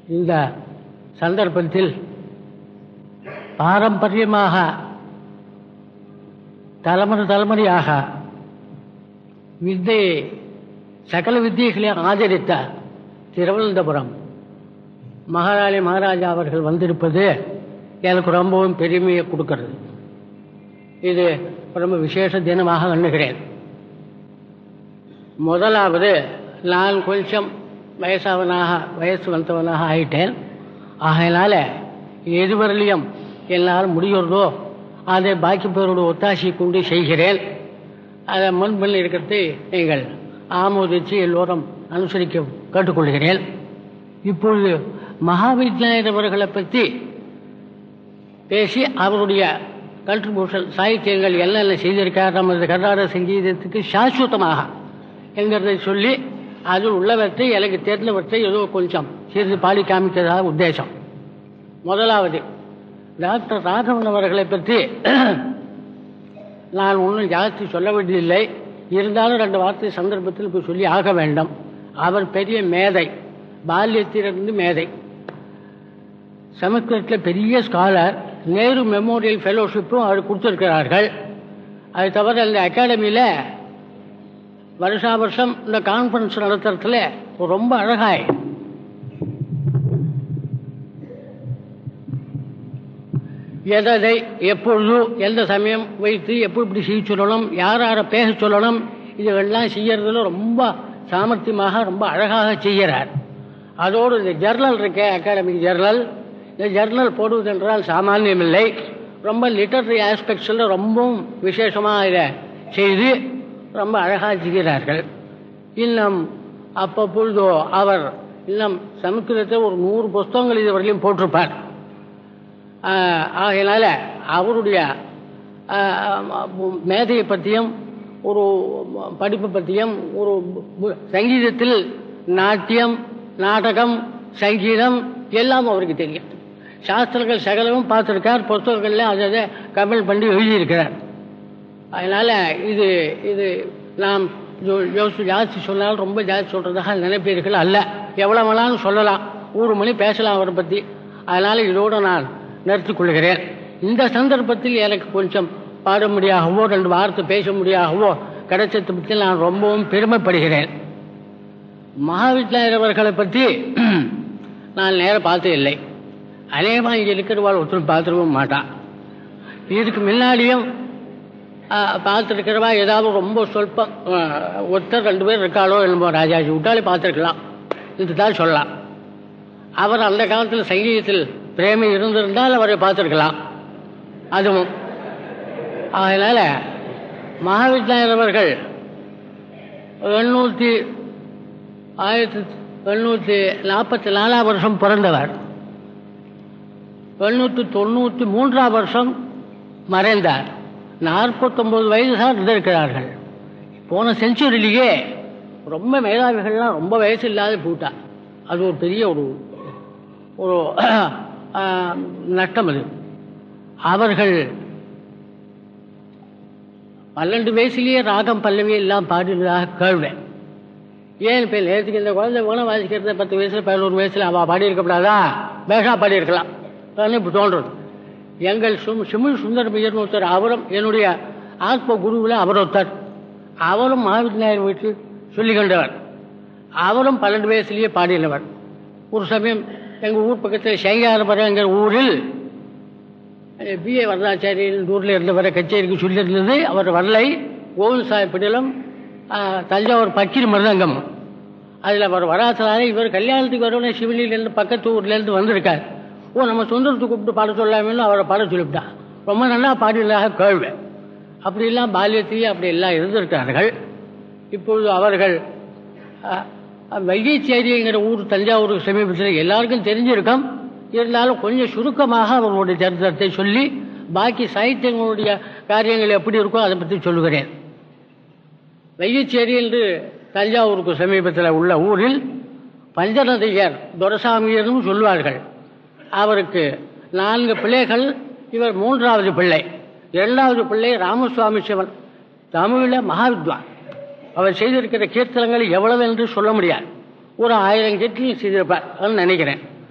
இந்த சந்தர்ப்பத்தில் பாரம்பரியமாக தலைமுறை தலைமுறையாக வித்தை சகல வித்தியைகளை ஆதரித்த திருவனந்தபுரம் மகாராணி மகாராஜா அவர்கள் வந்திருப்பது எனக்கு ரொம்பவும் பெருமையை கொடுக்கிறது இது ரொம்ப விசேஷ தினமாக எண்ணுகிறேன் முதலாவது நான் கொஞ்சம் வயசாவனாக வயசு வந்தவனாக ஆயிட்டேன் ஆகையினால எதுவரையிலையும் என்னால் முடிகிறதோ அதை பாக்கி பேரோட ஒத்தாசை கொண்டு செய்கிறேன் அதை முன்பில் இருக்கிறது நீங்கள் ஆமோதித்து எல்லோரும் அனுசரிக்க கேட்டுக்கொள்கிறேன் இப்பொழுது மகாவித்யாயர் அவர்களை பற்றி பேசி அவருடைய கண்ட்ரிபியூஷன் சாகித்யங்கள் என்னென்ன செய்திருக்கார் நமது கர்நாடக சங்கீதத்துக்கு சாஸ்வதமாக என்கிறதை சொல்லி அதில் உள்ளவற்றை எனக்கு தெரிந்தவற்றை ஏதோ கொஞ்சம் சிறிது பாடி காமிக்கிறதாக உத்தேசம் முதலாவது டாக்டர் ராகவன் அவர்களை பற்றி நான் ஒன்றும் ஜாஸ்தி சொல்ல வேண்டியதில்லை இருந்தாலும் ரெண்டு வார்த்தை சந்தர்ப்பத்தில் இப்போ சொல்லி ஆக வேண்டும் அவர் பெரிய மேதை பால்யத்திலிருந்து மேதை சமஸ்கிருதத்தில் பெரிய ஸ்காலர் நேரு மெமோரியல் ஃபெலோஷிப்பும் அவர் கொடுத்துருக்கிறார்கள் அது தவிர அந்த அகாடமியில் வருஷா வருஷம் இந்த கான்ஃபரன்ஸ் நடத்துறதுல ரொம்ப அழகாய் எதை எப்பொழுது எந்த சமயம் வைத்து எப்படி இப்படி செய்ய சொல்லணும் யார் யாரை பேச சொல்லணும் இதெல்லாம் செய்யறதுல ரொம்ப சாமர்த்தியமாக ரொம்ப அழகாக செய்கிறார் அதோடு இந்த ஜர்னல் இருக்கே அகாடமிக் ஜர்னல் இந்த ஜர்னல் போடுவது என்றால் சாமானியமில்லை ரொம்ப லிட்டரரி ஆஸ்பெக்ட்ஸில் ரொம்பவும் விசேஷமாக இதை செய்து ரொம்ப அழகாக செய்கிறார்கள் இன்னும் அப்பப்பொழுதோ அவர் இன்னும் சமஸ்கிருதத்தை ஒரு நூறு புஸ்தகங்கள் இதுவரையிலும் போட்டிருப்பார் ஆஹ் ஆகையினால அவருடைய ஆஹ், மேதையை பற்றியும் ஒரு படிப்பு பற்றியும் ஒரு பு- சங்கீதத்தில் நாட்டியம் நாடகம் சங்கீதம் எல்லாம் அவருக்கு தெரியும் சாஸ்திரங்கள் சகலமும் பார்த்துருக்கார் புஸ்தகங்களில் அதை அதை கமெண்ட் பண்ணி எழுதியிருக்கிறார் அதனால் இது இது நாம் ஜோ- யோசி ஜாஸ்தி சொன்னாலும் ரொம்ப ஜாஸ்தி சொல்கிறதாக நினைப்பீர்கள் அல்ல எவ்வளோ வேணாலும் சொல்லலாம் ஒரு மணி பேசலாம் அவரை பற்றி அதனால் இதோடு நான் நிறுத்திக் கொள்கிறேன் இந்த சந்தர்ப்பத்தில் எனக்கு கொஞ்சம் பாட முடியாகவோ ரெண்டு வார்த்தை பேச முடியாகவோ கிடைச்சதை பற்றி நான் ரொம்பவும் பெருமைப்படுகிறேன் மகாவித்யாயர் அவர்களை பற்றி நான் நேரம் பார்த்தது இல்லை அநேகமாக இங்கே இருக்கிறவாள் ஒருத்தர் பார்த்துருக்க மாட்டான் இதுக்கு முன்னாடியும் பார்த்துருக்கிறவா ஏதாவது ரொம்ப சொல்பம் ஆ, ஒருத்தர் ரெண்டு பேர் இருக்காளோ என்னமோ ராஜாஜி விட்டாலே பார்த்துருக்கலாம் இதுதான் சொல்லலாம் அவர் அந்த காலத்தில் சங்கீதத்தில் பிரேமி இருந்திருந்தால் அவரை பார்த்துருக்கலாம் அதுவும் அதனால் மகாவித்யாயர் அவர்கள் எண்ணூற்றி ஆயிரத்தி எண்ணூற்றி நாற்பத்தி நாலாம் வருஷம் பிறந்தவர் எண்ணூற்றி தொண்ணூற்றி மூன்றாம் வருஷம் மறைந்தார் நாற்பத்தொம்பது வயது தான் இருந்திருக்கிறார்கள் போன செஞ்சுரியிலேயே ரொம்ப மேதாவிகள்லாம் ரொம்ப வயசு இல்லாத போட்டா அது ஒரு பெரிய ஒரு ஒரு ஆஹ், நஷ்டம் அது அவர்கள் பன்னெண்டு வயசுலேயே ராகம் பல்லவி எல்லாம் பாடினதாக கேள்வேன் ஏன் இப்போ நேற்றுக்கு இந்த குழந்தை வேணும் வாசிக்கிறத பத்து வயசில் பதினோரு வயசில் அவள் பாடியிருக்கப்படாதா பேஷா பாடியிருக்கலாம் அதான் இப்படி தோன்றது எங்கள் சும் சிமிழ் சுந்தர ஐயர்னு ஒருத்தர் அவரும் என்னுடைய ஆத்ம குருவில் அவர் ஒருத்தர் அவரும் மகாவித்யாயர் வீட்டு சொல்லி கண்டவர் அவரும் பன்னெண்டு வயசுலேயே பாடினவர் ஒரு சமயம் எங்கள் ஊர் பக்கத்தில் சேங்காரபுரங்கிற ஊரில் பிஏ வரதாச்சாரியன் ஊரில் இருந்தவரை கச்சேரிக்கு சொல்லியிருந்தது அவர் வரலை கோவில் சாஹிப்பிடம் தஞ்சாவூர் பக்கீர் மிருதங்கம் அதில் அவர் வராதனால இவர் கல்யாணத்துக்கு வரவுடனே சிவலியிலேருந்து பக்கத்து ஊர்லேருந்து வந்திருக்கார் ஓ நம்ம சொந்தத்துக்கு கூப்பிட்டு பாட சொல்லாமேன்னு அவரை பாட சொல்லிவிட்டான் ரொம்ப நல்லா பாடினதாக கேள்வி அப்படிலாம் பால்யத்திலேயே அப்படி எல்லாம் இருந்திருக்கார்கள் இப்பொழுது அவர்கள் அஹ், வைகைச்சேரிங்கிற ஊர் தஞ்சாவூருக்கு சமீபத்தில் எல்லாருக்கும் தெரிஞ்சிருக்கும் இருந்தாலும் கொஞ்சம் சுருக்கமாக அவர்களுடைய சரித்திரத்தை சொல்லி பாக்கி சாகித்யங்களுடைய காரியங்கள் எப்படி இருக்கோ அதை பற்றி சொல்லுகிறேன் வைகைச்சேரி என்று தஞ்சாவூருக்கு சமீபத்தில் உள்ள ஊரில் பஞ்சநதியர் துரசாமியர்னு சொல்வார்கள் அவருக்கு நான்கு பிள்ளைகள் இவர் மூன்றாவது பிள்ளை இரண்டாவது பிள்ளை ராமசுவாமி சிவன் தமிழில் மகாவித்வான் அவர் செய்திருக்கிற கீர்த்தனங்கள் எவ்வளவு என்று சொல்ல முடியாது ஒரு ஆயிரம் கீர்த்தனை செய்திருப்பார் அப்படின்னு நினைக்கிறேன்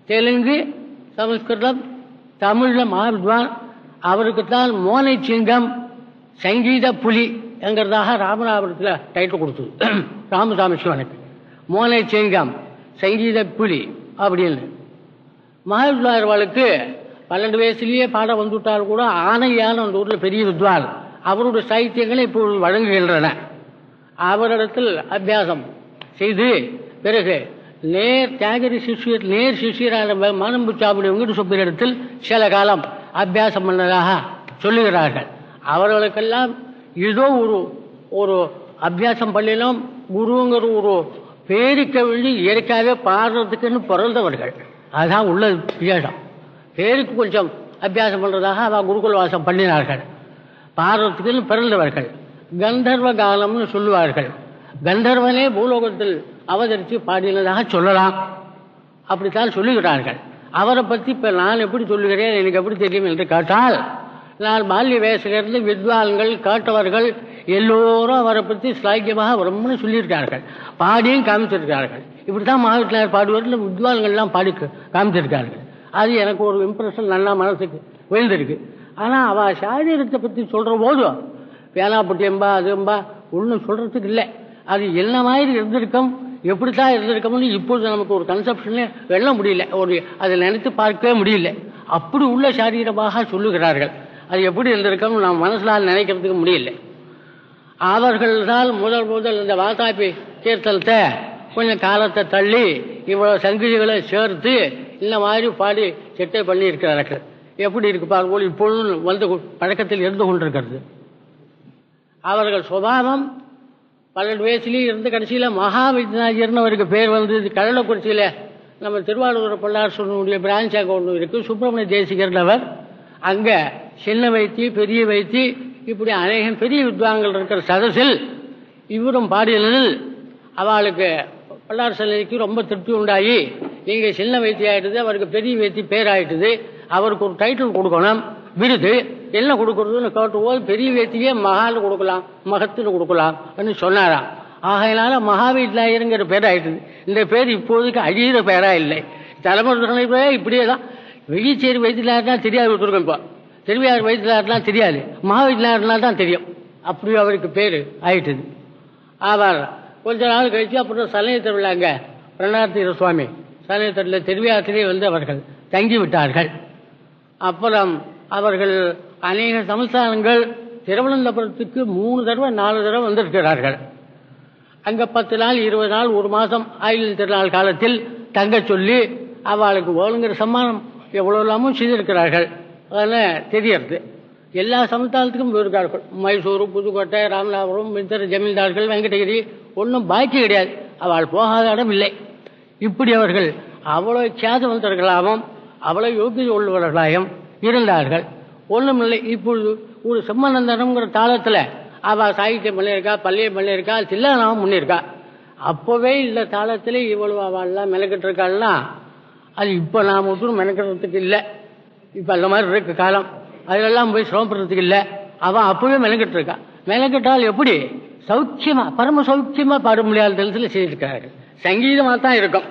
தெலுங்கு சமஸ்கிருதம் தமிழில் மகாவித்வான் அவருக்குத்தான் மோனை சிங்கம் சங்கீத புலி என்கிறதாக ராமநாதபுரத்தில் டைட்டில் கொடுத்தது ராமசாமி சிவனுக்கு மோனை சிங்கம் சங்கீத புலி அப்படின்னு மகாவித்வார்களுக்கு பன்னெண்டு வயசுலேயே பாடம் வந்துவிட்டால் கூட ஆனையான அந்த ஊரில் பெரிய வித்வான் அவருடைய சாகித்யங்களை இப்பொழுது வழங்குகின்றன அவரிடத்தில் அபியாசம் செய்து பிறகு நேர் தியாகரி சிஷியர் நேர் சிஷியரான மனம்பு சாப்பிடி வெங்கட சுப்பிரிடத்தில் சில காலம் அபியாசம் பண்ணதாக சொல்லுகிறார்கள் அவர்களுக்கெல்லாம் ஏதோ ஒரு ஒரு அபியாசம் பண்ணினோம் குருங்கிற ஒரு பேருக்கு வேண்டி இயற்கையாகவே பாடுறதுக்குன்னு பிறந்தவர்கள் அதுதான் உள்ள விசேஷம் பேருக்கு கொஞ்சம் அபியாசம் பண்ணுறதாக அவன் குருகுல வாசம் பண்ணினார்கள் பாடுறதுக்குன்னு பிறந்தவர்கள் கந்தர்வ காலம்னு சொல்லுவார்கள் கந்தர்வனே பூலோகத்தில் அவதரித்து பாடினதாக சொல்லலாம் அப்படித்தான் சொல்லுகிறார்கள் அவரை பற்றி இப்போ நான் எப்படி சொல்லுகிறேன் எனக்கு எப்படி தெரியும் என்று கேட்டால் நான் பால்ய வயசுலேருந்து வித்வான்கள் கேட்டவர்கள் எல்லோரும் அவரை பற்றி ஸ்லாக்கியமாக ரொம்ப சொல்லியிருக்கார்கள் பாடியும் காமிச்சிருக்கார்கள் இப்படி தான் மகாவிட்லாயர் பாடுவார் இல்லை வித்வான்கள்லாம் பாடி காமிச்சிருக்கார்கள் அது எனக்கு ஒரு இம்ப்ரெஷன் நல்லா மனசுக்கு விழுந்திருக்கு ஆனால் அவள் சாரீரத்தை பற்றி சொல்கிற போது பேனாப்பட்டியம்பா அதும்பா ஒன்றும் சொல்கிறதுக்கு இல்லை அது என்ன மாதிரி இருந்திருக்கும் எப்படித்தான் இருந்திருக்கோம்னு இப்பொழுது நமக்கு ஒரு கன்செப்ஷனே வெல்ல முடியல ஒரு அதை நினைத்து பார்க்கவே முடியல அப்படி உள்ள சாரீரமாக சொல்லுகிறார்கள் அது எப்படி இருந்திருக்கும் நாம் மனசில் நினைக்கிறதுக்கு முடியல அவர்கள் தான் முதல் முதல் இந்த வாதாபி கீர்த்தனத்தை கொஞ்சம் காலத்தை தள்ளி இவ்வளோ சங்கீதிகளை சேர்த்து இந்த மாதிரி பாடி செட்டை பண்ணி இருக்கிறார்கள் எப்படி இருக்கு பார்க்கும்போது இப்பொழுது வந்து பழக்கத்தில் இருந்து கொண்டிருக்கிறது அவர்கள் சுபாவம் பன்னெண்டு வயசுலேயும் இருந்து கடைசியில் மகாவித்யாஜர்னு அவருக்கு பேர் வந்து கடலக்குறிச்சியில் நம்ம திருவாரூர் பல்லாரசனுடைய பிரான்ச் அங்கே ஒன்று இருக்குது சுப்பிரமணிய தேசிகர்னவர் அங்கே சின்ன வைத்தி பெரிய வைத்தி இப்படி அநேகம் பெரிய வித்வான்கள் இருக்கிற சதஸில் இவரும் பாடியதில் அவளுக்கு பல்லார் சிலைக்கு ரொம்ப திருப்தி உண்டாகி இங்கே சின்ன வைத்தி ஆயிட்டுது அவருக்கு பெரிய வைத்தி பேராயிட்டுது அவருக்கு ஒரு டைட்டில் கொடுக்கணும் விருது என்ன கொடுக்கறதுன்னு கேட்டபோது பெரிய வேத்தியே மகான்னு கொடுக்கலாம் மகத்துன்னு கொடுக்கலாம் சொன்னாராம் ஆகையினால மகாவீட்லாயருங்கிற பேர் ஆயிட்டுது இந்த பேர் இப்போதைக்கு அழியிற பேரா இல்லை தலைமுறை இப்படியே தான் வெயிச்சேரி வைத்தியலாருனா தெரியாது கொடுத்துருக்கோம் இப்போ திருவியார் வைத்தியலாருனா தெரியாது மகாவீட்லாருனா தான் தெரியும் அப்படி அவருக்கு பேர் ஆயிட்டுது அவர் கொஞ்ச நாள் கழிச்சு அப்புறம் சலய திருவிழாங்க பிரணாத்தீர சுவாமி சலய திருவிழா திருவிழாத்திலே வந்து அவர்கள் தங்கி விட்டார்கள் அப்புறம் அவர்கள் அநேக சமஸ்தானங்கள் திருவனந்தபுரத்துக்கு மூணு தடவை நாலு தடவை வந்திருக்கிறார்கள் அங்கே பத்து நாள் இருபது நாள் ஒரு மாதம் ஆயுள் திருநாள் காலத்தில் தங்க சொல்லி அவளுக்கு வேணுங்கிற சம்மானம் எவ்வளோ இல்லாமல் செய்திருக்கிறார்கள் அதெல்லாம் தெரியறது எல்லா சமஸ்தானத்துக்கும் போயிருக்கார்கள் மைசூர் புதுக்கோட்டை ராமநாதபுரம் மித்திர ஜமீன்தார்கள் வெங்கடகிரி ஒன்றும் பாக்கி கிடையாது அவள் போகாத இடம் இல்லை இப்படி அவர்கள் அவ்வளோ சேதவந்தர்களாகவும் அவ்வளோ யோகிய உள்ளவர்களாயும் இருந்தார்கள் ஒன்றுமில்லை இப்பொழுது ஒரு செம்மநந்தனம்ங்கிற தாளத்தில் அவள் சாகித்யம் பண்ணியிருக்கா பள்ளியம் பண்ணியிருக்கா தில்லானாவும் பண்ணியிருக்கா அப்போவே இந்த தாளத்தில் இவ்வளவு அவள்லாம் மெனக்கிட்டு இருக்காள்னா அது இப்போ நாம் ஒன்றும் மெனக்கிறதுக்கு இல்லை இப்போ அந்த மாதிரி இருக்கு காலம் அதெல்லாம் போய் சிரமப்படுறதுக்கு இல்லை அவன் அப்பவே மெனக்கிட்டு இருக்கா மெனக்கிட்டால் எப்படி சௌக்கியமா பரம சௌக்கியமா பாட முடியாத தளத்தில் செய்திருக்கிறார்கள் சங்கீதமாக தான் இருக்கும்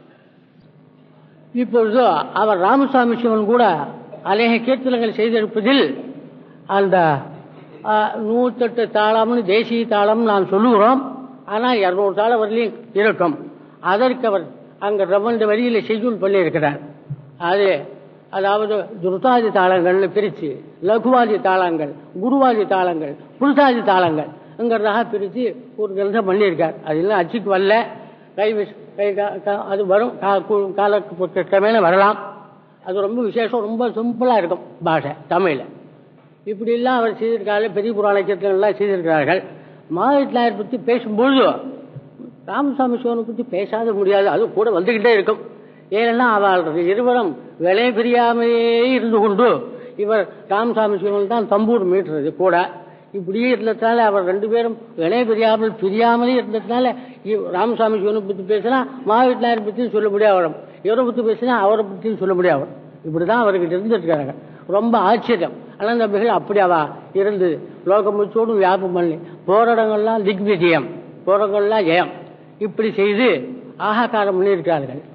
இப்பொழுது அவர் ராமசாமி சிவன் கூட அநேக கீர்த்தனங்கள் செய்திருப்பதில் அந்த நூற்றெட்டு தாளம்னு தேசிய தாளம் நாம் சொல்லுகிறோம் ஆனால் இரநூறு தாளம் வரலையும் இருக்கும் அதற்கு அவர் அங்கே ரெண்டு வரியில் ஷெட்யூல் பண்ணியிருக்கிறார் அது அதாவது துருதாதி தாளங்கள்னு பிரித்து லகுவாதி தாளங்கள் குருவாதி தாளங்கள் புருஷாதி தாளங்கள்ங்கிறதாக பிரித்து ஒரு கிரந்தம் பண்ணியிருக்கார் அது இல்லை அச்சுக்கு வரல கை கை அது வரும் காலக்கு கிரமேண வரலாம் அது ரொம்ப விசேஷம் ரொம்ப சிம்பிளாக இருக்கும் பாஷை தமிழில் இப்படிலாம் அவர் செய்திருக்காரு பெரிய புராண கீர்த்தனெல்லாம் செய்திருக்கிறார்கள் மாவீட்லாயர் பற்றி பேசும்பொழுது ராமசாமி சிவனை பற்றி பேசாத முடியாது அது கூட வந்துக்கிட்டே இருக்கும் ஏன்னா அவள் இருவரும் விலை பிரியாமையே இருந்து கொண்டு இவர் ராமசாமி சிவன் தான் தம்பூர் மீட்டுறது கூட இப்படியே இருந்ததுனால அவர் ரெண்டு பேரும் விலை பிரியாமல் பிரியாமலே இருந்ததுனால ராமசாமி சிவனை பற்றி பேசினா மாவீட்லாயர் பற்றியும் சொல்ல முடியாது வரும் இவரை பற்றி பேசினா அவரை பற்றியும் சொல்ல முடியாது இப்படி தான் அவர்கிட்ட இருந்துருக்காங்க ரொம்ப ஆச்சரியம் அனந்தம்பிகள் அப்படி அவா இருந்து லோகம் முச்சோடும் வியாபம் பண்ணி போற இடங்கள்லாம் திக்விஜயம் போற இடங்கள்லாம் ஜெயம் இப்படி செய்து ஆகாக்காரம் பண்ணியிருக்கிறார்கள்